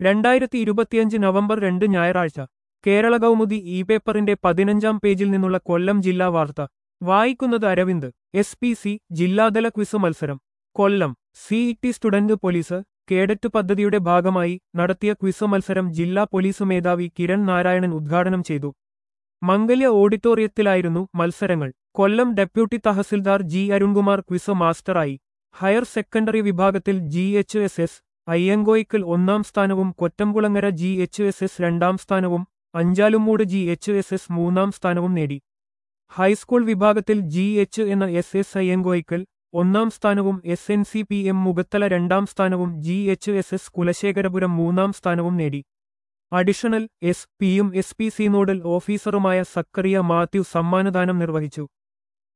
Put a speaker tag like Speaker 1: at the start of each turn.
Speaker 1: രണ്ടായിരത്തി ഇരുപത്തിയഞ്ച് നവംബർ രണ്ട് ഞായറാഴ്ച കേരള കൗമുദി ഇ പേപ്പറിന്റെ പതിനഞ്ചാം പേജിൽ നിന്നുള്ള കൊല്ലം ജില്ലാ വാർത്ത വായിക്കുന്നത് അരവിന്ദ് എസ് പി സി ജില്ലാതല ക്വിസ് മത്സരം Kollam CET student police cadet പദ്ധതിയുടെ ഭാഗമായി നടത്തിയ ക്വിസ് മത്സരം ജില്ലാ പോലീസ് മേധാവി കിരൺ നാരായണൻ ഉദ്ഘാടനം ചെയ്തു മംഗല്യ ഓഡിറ്റോറിയത്തിലായിരുന്നു മത്സരങ്ങൾ Kollam deputy tahsildar G Arunkumar quiz മാസ്റ്ററായി ഹയർ സെക്കൻഡറി വിഭാഗത്തിൽ G H S S Ayyankoickal ഒന്നാം സ്ഥാനവും Kottamkulangara G H S S രണ്ടാം സ്ഥാനവും Anchalumoodu G H S S മൂന്നാം സ്ഥാനവും നേടി ഹൈസ്കൂൾ വിഭാഗത്തിൽ ജി എച്ച് എന്ന എസ് എസ് അയ്യങ്കോയ്ക്കൽ ഒന്നാം സ്ഥാനവും S N C P M Mukhathala രണ്ടാം സ്ഥാനവും G H S S Kulasekharapuram മൂന്നാം സ്ഥാനവും നേടി അഡീഷണൽ എസ് പിയും S P C nodal ഓഫീസറുമായ Zacharia Mathew സമ്മാനദാനം നിർവഹിച്ചു